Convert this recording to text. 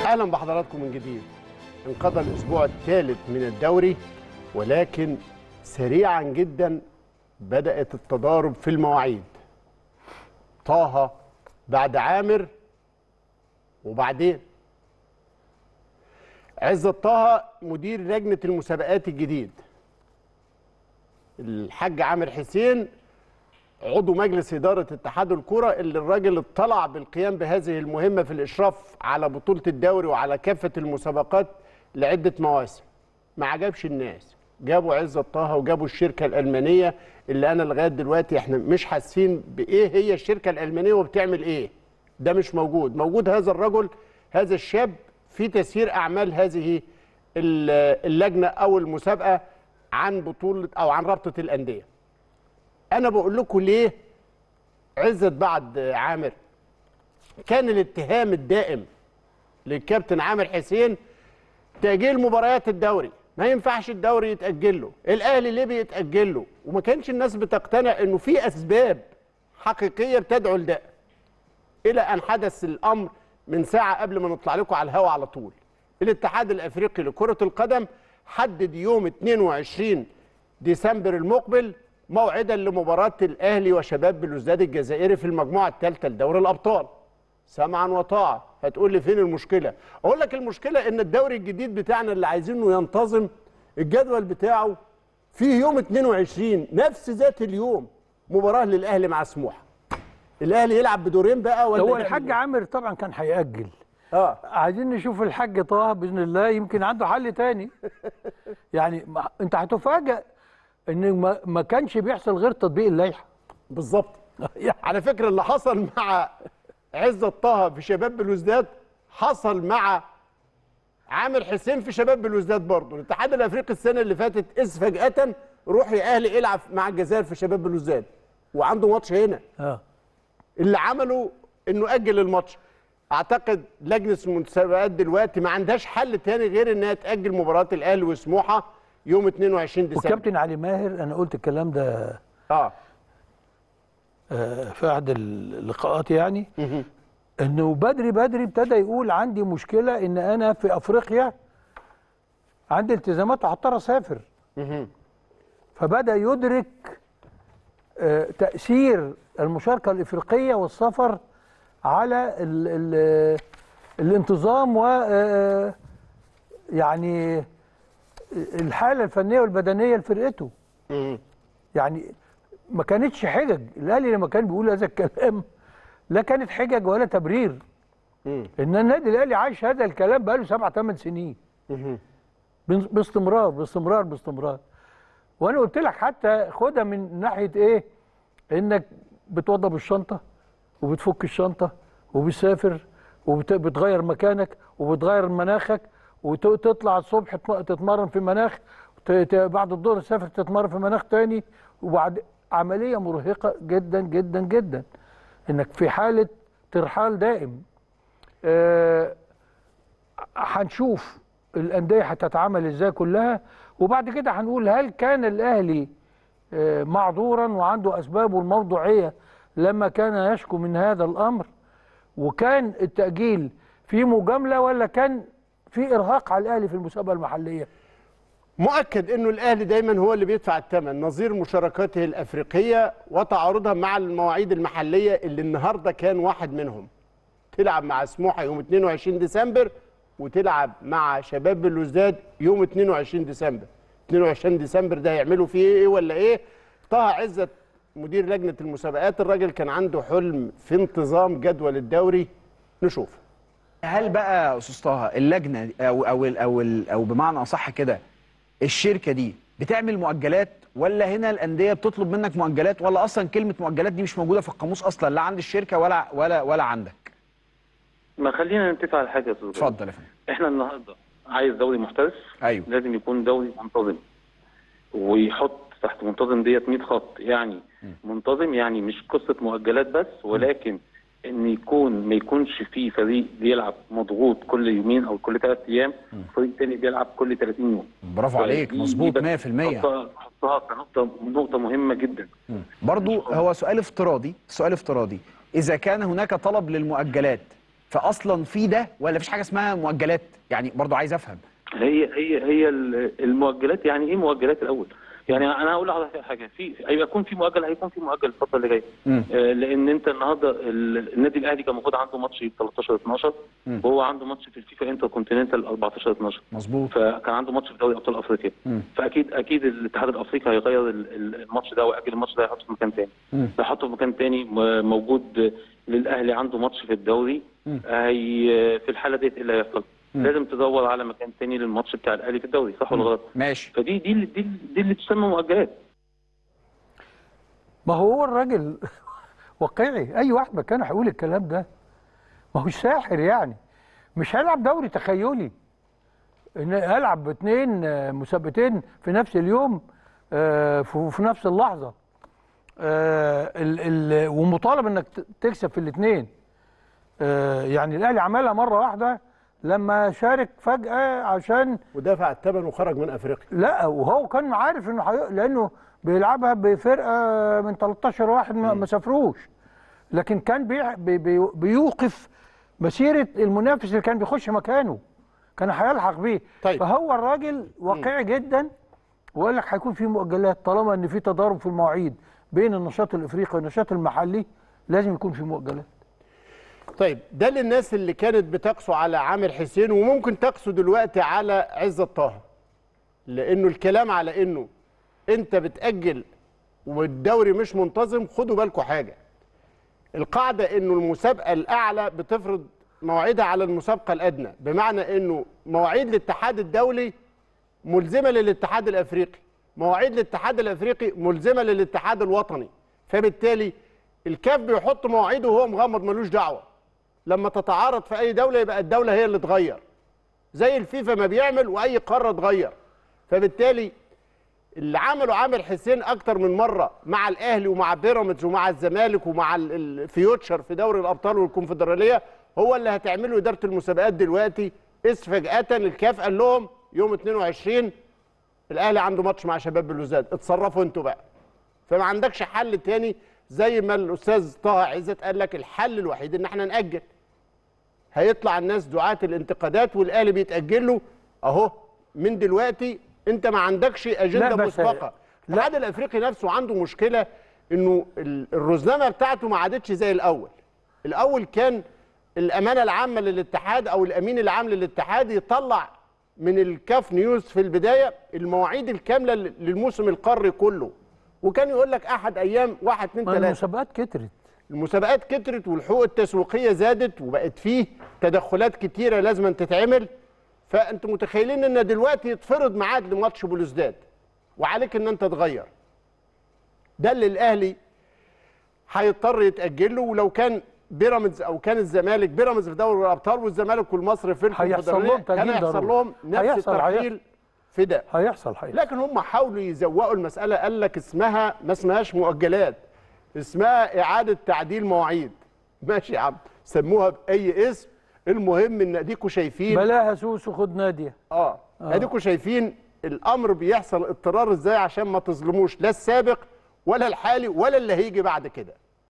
اهلا بحضراتكم من جديد انقضى الاسبوع الثالث من الدوري ولكن سريعا جدا بدات التضارب في المواعيد طه بعد عامر وبعدين عزت طه مدير لجنه المسابقات الجديد الحاج عامر حسين عضو مجلس إدارة اتحاد الكرة اللي الراجل اطلع بالقيام بهذه المهمة في الإشراف على بطولة الدوري وعلى كافة المسابقات لعدة مواسم ما عجبش الناس جابوا عزة طه وجابوا الشركة الألمانية اللي أنا لغاية دلوقتي احنا مش حاسين بإيه هي الشركة الألمانية وبتعمل إيه ده مش موجود موجود هذا الرجل هذا الشاب في تسيير أعمال هذه اللجنة أو المسابقة عن بطولة أو عن رابطة الأندية انا بقول لكم ليه عزت بعد عامر كان الاتهام الدائم للكابتن عامر حسين تاجيل مباريات الدوري ما ينفعش الدوري يتاجل له الاهلي ليه بيتاجل له وما كانش الناس بتقتنع انه في اسباب حقيقيه بتدعو لده الى ان حدث الامر من ساعه قبل ما نطلع لكم على الهواء على طول الاتحاد الافريقي لكره القدم حدد يوم 22 ديسمبر المقبل موعدا لمباراة الأهلي وشباب بلوزداد الجزائري في المجموعة الثالثة لدوري الأبطال سمعا وطاعة هتقول لي فين المشكلة أقول لك المشكلة إن الدوري الجديد بتاعنا اللي عايزينه ينتظم الجدول بتاعه فيه يوم 22 نفس ذات اليوم مباراة للأهلي مع سموحة الأهلي يلعب بدورين بقى ولا هو الحاج عامر طبعا كان هيأجل اه عايزين نشوف الحاج طه باذن الله يمكن عنده حل تاني يعني ما انت هتفاجئ ان ما, ما كانش بيحصل غير تطبيق اللائحه بالظبط على فكره اللي حصل مع عزت طه في شباب بلوزداد حصل مع عامر حسين في شباب بلوزداد برضه الاتحاد الافريقي السنه اللي فاتت اذ فجاه روح يا اهلي العب مع الجزائر في شباب بلوزداد وعنده ماتش هنا اه اللي عمله انه اجل الماتش اعتقد لجنه المسابقات دلوقتي ما عندهاش حل تاني غير انها تاجل مباراه الاهلي وسموحه يوم 22 ديسمبر والكابتن علي ماهر انا قلت الكلام ده اه آه، في احد اللقاءات يعني انه بدري بدري ابتدى يقول عندي مشكله ان انا في افريقيا عندي التزامات وهضطر اسافر فبدا يدرك آه، تاثير المشاركه الافريقيه والسفر على ال ال الانتظام و آه، يعني الحاله الفنيه والبدنيه لفرقته مم. يعني ما كانتش حجج الاهلي لما كان بيقول هذا الكلام لا كانت حجج ولا تبرير مم. ان النادي الاهلي عايش هذا الكلام بقاله سبع ثمان سنين مم. بن- باستمرار باستمرار باستمرار وانا قلت لك حتى خدها من ناحيه ايه انك بتوضب الشنطه وبتفك الشنطه وبتسافر وبتغير مكانك وبتغير مناخك وتطلع الصبح تم- تتمرن في مناخ ت- ت- بعد الظهر تسافر تتمرن في مناخ تاني وبعد عمليه مرهقه جدا جدا جدا انك في حاله ترحال دائم آه، هنشوف الانديه هتتعامل ازاي كلها وبعد كده هنقول هل كان الاهلي آه، معذورا وعنده اسبابه الموضوعيه لما كان يشكو من هذا الامر وكان التاجيل في مجامله ولا كان في ارهاق على الاهلي في المسابقه المحليه مؤكد انه الاهلي دايما هو اللي بيدفع الثمن نظير مشاركاته الافريقيه وتعارضها مع المواعيد المحليه اللي النهارده كان واحد منهم تلعب مع سموحه يوم 22 ديسمبر وتلعب مع شباب بلوزداد يوم 22 ديسمبر 22 ديسمبر ده هيعملوا فيه ايه ولا ايه طه عزت مدير لجنه المسابقات الراجل كان عنده حلم في انتظام جدول الدوري نشوف هل بقى يا استاذ طه اللجنه دي- او او ال- او ال- او بمعنى اصح كده الشركه دي بتعمل مؤجلات ولا هنا الانديه بتطلب منك مؤجلات ولا اصلا كلمه مؤجلات دي مش موجوده في القاموس اصلا لا عند الشركه ولا ولا ولا عندك ما خلينا نتفق على حاجه يا استاذ إبراهيم. اتفضل يا فندم احنا النهارده عايز دوري محترف ايوه لازم يكون دوري منتظم ويحط تحت منتظم ديت 100 خط يعني منتظم يعني مش قصه مؤجلات بس ولكن ان يكون ما يكونش في فريق بيلعب مضغوط كل يومين او كل ثلاث ايام فريق تاني بيلعب كل 30 يوم برافو عليك دي- دي مظبوط بس 100% حطها حطها كنقطه نقطه مهمه جدا برضو هو سؤال افتراضي سؤال افتراضي اذا كان هناك طلب للمؤجلات فاصلا في ده ولا مفيش حاجه اسمها مؤجلات يعني برضو عايز افهم هي هي هي ال- المؤجلات يعني ايه مؤجلات الاول؟ يعني انا هقول لحضرتك حاجه في هيبقى يكون في مؤجل هيكون في مؤجل الفتره اللي جايه مم. آه لان انت النهارده ال- النادي الاهلي كان المفروض عنده ماتش 13 12 مم. وهو عنده ماتش في الفيفا انتر كونتيننتال 14 12 مظبوط فكان عنده ماتش في دوري ابطال افريقيا مم. فاكيد اكيد الاتحاد الافريقي هيغير ال- ال- الماتش ده ويأجل الماتش ده يحطه في مكان تاني مم. يحطه في مكان تاني م- موجود للاهلي عنده ماتش في الدوري مم. هي في الحاله ديت ايه اللي هيحصل؟ مم. لازم تدور على مكان تاني للماتش بتاع الاهلي في الدوري صح ولا غلط؟ ماشي فدي دي اللي- دي, دي اللي تسمى مؤجلات ما هو الراجل واقعي اي واحد مكانه هيقول الكلام ده ما هوش ساحر يعني مش هيلعب دوري تخيلي ان العب باثنين آه، مسابقتين في نفس اليوم آه، في في نفس اللحظه آه، ال ال ومطالب انك ت- تكسب في الاثنين يعني الاهلي عملها مره واحده لما شارك فجاه عشان ودفع الثمن وخرج من افريقيا لا وهو كان عارف انه حي... لانه بيلعبها بفرقه من 13 واحد ما ما سافروش لكن كان بي... بي... بي... بيوقف مسيره المنافس اللي كان بيخش مكانه كان هيلحق بيه طيب. فهو الراجل واقعي جدا وقال لك هيكون في مؤجلات طالما ان في تضارب في المواعيد بين النشاط الافريقي والنشاط المحلي لازم يكون في مؤجلات طيب ده للناس اللي كانت بتقسو على عامر حسين وممكن تقسو دلوقتي على عزت طه لانه الكلام على انه انت بتاجل والدوري مش منتظم خدوا بالكم حاجه القاعده انه المسابقه الاعلى بتفرض مواعيدها على المسابقه الادنى بمعنى انه مواعيد الاتحاد الدولي ملزمه للاتحاد الافريقي مواعيد الاتحاد الافريقي ملزمه للاتحاد الوطني فبالتالي الكاف بيحط مواعيده وهو مغمض ملوش دعوه لما تتعارض في اي دوله يبقى الدوله هي اللي تغير زي الفيفا ما بيعمل واي قاره تغير فبالتالي اللي عمله عامر حسين اكتر من مره مع الاهلي ومع بيراميدز ومع الزمالك ومع ال- الفيوتشر في دوري الابطال والكونفدراليه هو اللي هتعمله اداره المسابقات دلوقتي إذ فجاه الكاف قال لهم يوم 22 الاهلي عنده ماتش مع شباب بلوزداد اتصرفوا انتوا بقى فما عندكش حل تاني زي ما الاستاذ طه عزت قال لك الحل الوحيد ان احنا ناجل هيطلع الناس دعاة الانتقادات والاهلي بيتاجل له اهو من دلوقتي انت ما عندكش اجنده لا بس- مسبقه الاتحاد الافريقي نفسه عنده مشكله انه ال- الرزنامه بتاعته ما عادتش زي الاول الاول كان الامانه العامه للاتحاد او الامين العام للاتحاد يطلع من الكاف نيوز في البدايه المواعيد الكامله ل- للموسم القاري كله وكان يقول لك احد ايام واحد اتنين ما تلاته المسابقات كترت المسابقات كترت والحقوق التسويقيه زادت وبقت فيه تدخلات كتيره لازم تتعمل فانتم متخيلين ان دلوقتي يتفرض ميعاد لماتش بلوزداد وعليك ان انت تغير ده اللي الاهلي هيضطر يتاجل له ولو كان بيراميدز او كان الزمالك بيراميدز في دوري الابطال والزمالك والمصري في هيحصل الكونفدراليه لهم كان تأجيل هيحصل ضروري. لهم نفس هيحصل- الترحيل في ده هيحصل حقيقة لكن هم حاولوا يزوقوا المسألة قال لك اسمها ما اسمهاش مؤجلات اسمها إعادة تعديل مواعيد ماشي يا عم سموها بأي اسم المهم إن أديكوا شايفين بلاها سوس وخد ناديه اه أديكوا شايفين الأمر بيحصل اضطرار إزاي عشان ما تظلموش لا السابق ولا الحالي ولا اللي هيجي بعد كده